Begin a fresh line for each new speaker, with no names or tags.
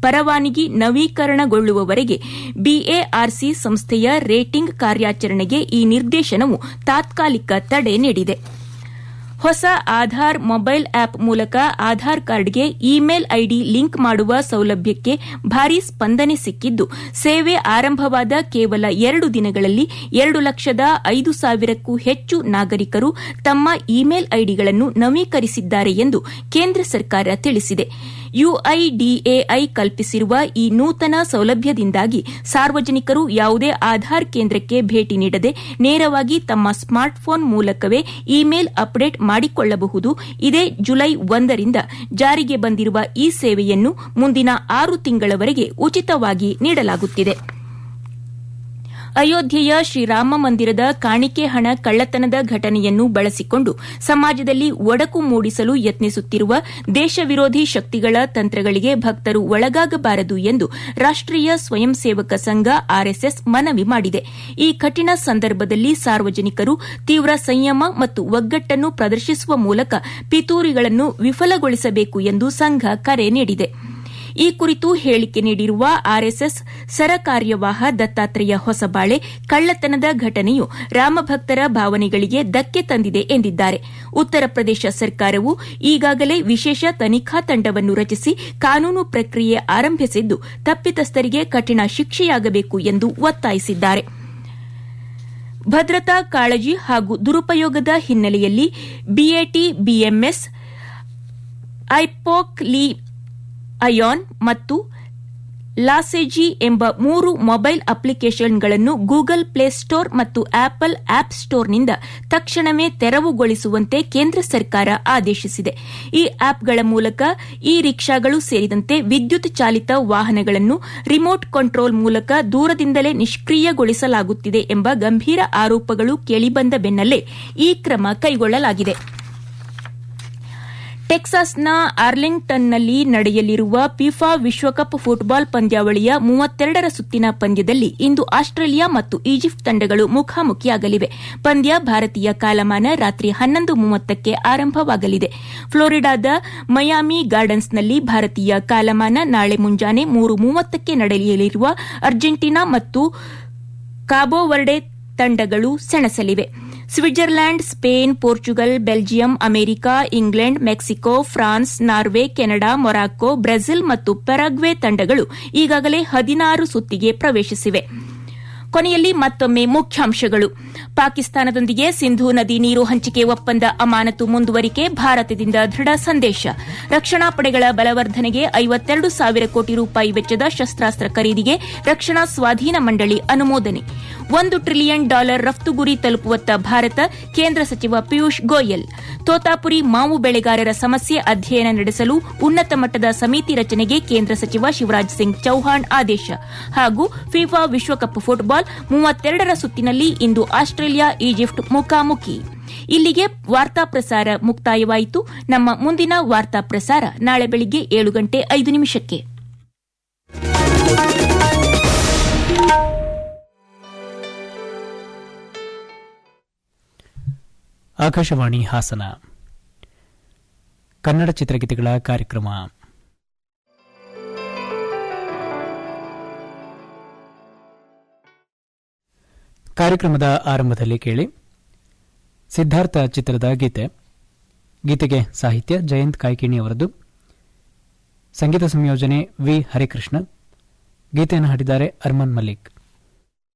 ಪರವಾನಗಿ ನವೀಕರಣಗೊಳ್ಳುವವರೆಗೆ ಬಿಎಆರ್ಸಿ ಸಂಸ್ಥೆಯ ರೇಟಿಂಗ್ ಕಾರ್ಯಾಚರಣೆಗೆ ಈ ನಿರ್ದೇಶನವು ತಾತ್ಕಾಲಿಕ ತಡೆ ನೀಡಿದೆ ಹೊಸ ಆಧಾರ್ ಮೊಬೈಲ್ ಆಪ್ ಮೂಲಕ ಆಧಾರ್ ಕಾರ್ಡ್ಗೆ ಇಮೇಲ್ ಐಡಿ ಲಿಂಕ್ ಮಾಡುವ ಸೌಲಭ್ಯಕ್ಕೆ ಭಾರೀ ಸ್ಪಂದನೆ ಸಿಕ್ಕಿದ್ದು ಸೇವೆ ಆರಂಭವಾದ ಕೇವಲ ಎರಡು ದಿನಗಳಲ್ಲಿ ಎರಡು ಲಕ್ಷದ ಐದು ಸಾವಿರಕ್ಕೂ ಹೆಚ್ಚು ನಾಗರಿಕರು ತಮ್ಮ ಇಮೇಲ್ ಐಡಿಗಳನ್ನು ನವೀಕರಿಸಿದ್ದಾರೆ ಎಂದು ಕೇಂದ್ರ ಸರ್ಕಾರ ತಿಳಿಸಿದೆ ಯುಐಡಿಎಐ ಕಲ್ಪಿಸಿರುವ ಈ ನೂತನ ಸೌಲಭ್ಯದಿಂದಾಗಿ ಸಾರ್ವಜನಿಕರು ಯಾವುದೇ ಆಧಾರ್ ಕೇಂದ್ರಕ್ಕೆ ಭೇಟಿ ನೀಡದೆ ನೇರವಾಗಿ ತಮ್ಮ ಸ್ಮಾರ್ಟ್ಫೋನ್ ಮೂಲಕವೇ ಇಮೇಲ್ ಅಪ್ಡೇಟ್ ಮಾಡಿಕೊಳ್ಳಬಹುದು ಇದೇ ಜುಲೈ ಒಂದರಿಂದ ಜಾರಿಗೆ ಬಂದಿರುವ ಈ ಸೇವೆಯನ್ನು ಮುಂದಿನ ಆರು ತಿಂಗಳವರೆಗೆ ಉಚಿತವಾಗಿ ನೀಡಲಾಗುತ್ತಿದೆ ಅಯೋಧ್ಯೆಯ ಶ್ರೀರಾಮ ಮಂದಿರದ ಕಾಣಿಕೆ ಹಣ ಕಳ್ಳತನದ ಘಟನೆಯನ್ನು ಬಳಸಿಕೊಂಡು ಸಮಾಜದಲ್ಲಿ ಒಡಕು ಮೂಡಿಸಲು ಯತ್ನಿಸುತ್ತಿರುವ ದೇಶ ವಿರೋಧಿ ಶಕ್ತಿಗಳ ತಂತ್ರಗಳಿಗೆ ಭಕ್ತರು ಒಳಗಾಗಬಾರದು ಎಂದು ರಾಷ್ಟೀಯ ಸ್ವಯಂ ಸೇವಕ ಸಂಘ ಆರ್ಎಸ್ಎಸ್ ಮನವಿ ಮಾಡಿದೆ ಈ ಕಠಿಣ ಸಂದರ್ಭದಲ್ಲಿ ಸಾರ್ವಜನಿಕರು ತೀವ್ರ ಸಂಯಮ ಮತ್ತು ಒಗ್ಗಟ್ಟನ್ನು ಪ್ರದರ್ಶಿಸುವ ಮೂಲಕ ಪಿತೂರಿಗಳನ್ನು ವಿಫಲಗೊಳಿಸಬೇಕು ಎಂದು ಸಂಘ ಕರೆ ನೀಡಿದೆ ಈ ಕುರಿತು ಹೇಳಿಕೆ ನೀಡಿರುವ ಆರ್ಎಸ್ಎಸ್ ಸರಕಾರ್ಯವಾಹ ದತ್ತಾತ್ರೇಯ ಹೊಸಬಾಳೆ ಕಳ್ಳತನದ ಘಟನೆಯು ರಾಮಭಕ್ತರ ಭಾವನೆಗಳಿಗೆ ಧಕ್ಕೆ ತಂದಿದೆ ಎಂದಿದ್ದಾರೆ ಉತ್ತರ ಪ್ರದೇಶ ಸರ್ಕಾರವು ಈಗಾಗಲೇ ವಿಶೇಷ ತನಿಖಾ ತಂಡವನ್ನು ರಚಿಸಿ ಕಾನೂನು ಪ್ರಕ್ರಿಯೆ ಆರಂಭಿಸಿದ್ದು ತಪ್ಪಿತಸ್ಥರಿಗೆ ಕಠಿಣ ಶಿಕ್ಷೆಯಾಗಬೇಕು ಎಂದು ಒತ್ತಾಯಿಸಿದ್ದಾರೆ ಭದ್ರತಾ ಕಾಳಜಿ ಹಾಗೂ ದುರುಪಯೋಗದ ಹಿನ್ನೆಲೆಯಲ್ಲಿ ಬಿಎಟಿ ಬಿಎಂಎಸ್ ಐಪೋಕ್ ಲೀ ಅಯಾನ್ ಮತ್ತು ಲಾಸೆಜಿ ಎಂಬ ಮೂರು ಮೊಬೈಲ್ ಅಪ್ಲಿಕೇಷನ್ಗಳನ್ನು ಗೂಗಲ್ ಪ್ಲೇಸ್ಟೋರ್ ಮತ್ತು ಆಪಲ್ ಆಪ್ ಸ್ಟೋರ್ನಿಂದ ತಕ್ಷಣವೇ ತೆರವುಗೊಳಿಸುವಂತೆ ಕೇಂದ್ರ ಸರ್ಕಾರ ಆದೇಶಿಸಿದೆ ಈ ಆಪ್ಗಳ ಮೂಲಕ ಇ ರಿಕ್ಷಾಗಳು ಸೇರಿದಂತೆ ವಿದ್ಯುತ್ ಚಾಲಿತ ವಾಹನಗಳನ್ನು ರಿಮೋಟ್ ಕಂಟ್ರೋಲ್ ಮೂಲಕ ದೂರದಿಂದಲೇ ನಿಷ್ಕ್ರಿಯಗೊಳಿಸಲಾಗುತ್ತಿದೆ ಎಂಬ ಗಂಭೀರ ಆರೋಪಗಳು ಕೇಳಿಬಂದ ಬೆನ್ನಲ್ಲೇ ಈ ಕ್ರಮ ಕೈಗೊಳ್ಳಲಾಗಿದೆ ಟೆಕ್ಸಾಸ್ನ ಆರ್ಲಿಂಗ್ಟನ್ನಲ್ಲಿ ನಡೆಯಲಿರುವ ಫಿಫಾ ವಿಶ್ವಕಪ್ ಫುಟ್ಬಾಲ್ ಪಂದ್ಯಾವಳಿಯ ಮೂವತ್ತೆರಡರ ಸುತ್ತಿನ ಪಂದ್ಯದಲ್ಲಿ ಇಂದು ಆಸ್ಟ್ರೇಲಿಯಾ ಮತ್ತು ಈಜಿಪ್ಟ್ ತಂಡಗಳು ಮುಖಾಮುಖಿಯಾಗಲಿವೆ ಪಂದ್ಯ ಭಾರತೀಯ ಕಾಲಮಾನ ರಾತ್ರಿ ಹನ್ನೊಂದು ಮೂವತ್ತಕ್ಕೆ ಆರಂಭವಾಗಲಿದೆ ಫ್ಲೋರಿಡಾದ ಮಯಾಮಿ ಗಾರ್ಡನ್ಸ್ನಲ್ಲಿ ಭಾರತೀಯ ಕಾಲಮಾನ ನಾಳೆ ಮುಂಜಾನೆ ಮೂರು ಮೂವತ್ತಕ್ಕೆ ನಡೆಯಲಿರುವ ಅರ್ಜೆಂಟೀನಾ ಮತ್ತು ಕಾಬೋವರ್ಡೆ ತಂಡಗಳು ಸೆಣಸಲಿವೆ Switzerland Spain Portugal Belgium America England Mexico France Norway Canada Morocco Brazil ಮತ್ತು ಪೆರಾಗ್ವೆ ತಂಡಗಳು ಈಗಾಗಲೇ ಹದಿನಾರು ಸುತ್ತಿಗೆ ಪ್ರವೇಶಿಸಿವೆ ಕೊನೆಯಲ್ಲಿ ಮತ್ತೊಮ್ಮೆ ಮುಖ್ಯಾಂಶಗಳು ಪಾಕಿಸ್ತಾನದೊಂದಿಗೆ ಸಿಂಧೂ ನದಿ ನೀರು ಹಂಚಿಕೆ ಒಪ್ಪಂದ ಅಮಾನತು ಮುಂದುವರಿಕೆ ಭಾರತದಿಂದ ದೃಢ ಸಂದೇಶ ರಕ್ಷಣಾ ಪಡೆಗಳ ಬಲವರ್ಧನೆಗೆ ಐವತ್ತೆರಡು ಸಾವಿರ ಕೋಟಿ ರೂಪಾಯಿ ವೆಚ್ಚದ ಶಸ್ತ್ರಾಸ್ತ್ರ ಖರೀದಿಗೆ ರಕ್ಷಣಾ ಸ್ವಾಧೀನ ಮಂಡಳಿ ಅನುಮೋದನೆ ಒಂದು ಟ್ರಿಲಿಯನ್ ಡಾಲರ್ ರಫ್ತು ಗುರಿ ತಲುಪುವತ್ತ ಭಾರತ ಕೇಂದ್ರ ಸಚಿವ ಪಿಯೂಷ್ ಗೋಯಲ್ ತೋತಾಪುರಿ ಮಾವು ಬೆಳೆಗಾರರ ಸಮಸ್ಯೆ ಅಧ್ಯಯನ ನಡೆಸಲು ಉನ್ನತ ಮಟ್ಟದ ಸಮಿತಿ ರಚನೆಗೆ ಕೇಂದ್ರ ಸಚಿವ ಶಿವರಾಜ್ ಸಿಂಗ್ ಚೌಹಾಣ್ ಆದೇಶ ಹಾಗೂ ಫಿಫಾ ವಿಶ್ವಕಪ್ ಫುಟ್ಬಾಲ್ ಮೂವತ್ತೆರಡರ ಸುತ್ತಿನಲ್ಲಿ ಇಂದು ಆಸ್ಟ್ರೇಲಿಯಾ ಈಜಿಪ್ಟ್ ಮುಖಾಮುಖಿ ಇಲ್ಲಿಗೆ ವಾರ್ತಾ ಪ್ರಸಾರ ಮುಕ್ತಾಯವಾಯಿತು ನಮ್ಮ ಮುಂದಿನ ವಾರ್ತಾ ಪ್ರಸಾರ ನಾಳೆ ಬೆಳಿಗ್ಗೆ ಏಳು ಗಂಟೆ ಐದು ನಿಮಿಷಕ್ಕೆ
ಆಕಾಶವಾಣಿ ಹಾಸನ ಕನ್ನಡ ಚಿತ್ರಗೀತೆಗಳ ಕಾರ್ಯಕ್ರಮ ಕಾರ್ಯಕ್ರಮದ ಆರಂಭದಲ್ಲಿ ಕೇಳಿ ಸಿದ್ಧಾರ್ಥ ಚಿತ್ರದ ಗೀತೆ ಗೀತೆಗೆ ಸಾಹಿತ್ಯ ಜಯಂತ್ ಕಾಯ್ಕಿಣಿ ಅವರದ್ದು ಸಂಗೀತ ಸಂಯೋಜನೆ ವಿ ಹರಿಕೃಷ್ಣ ಗೀತೆಯನ್ನು ಹಾಡಿದ್ದಾರೆ ಅರ್ಮನ್ ಮಲ್ಲಿಕ್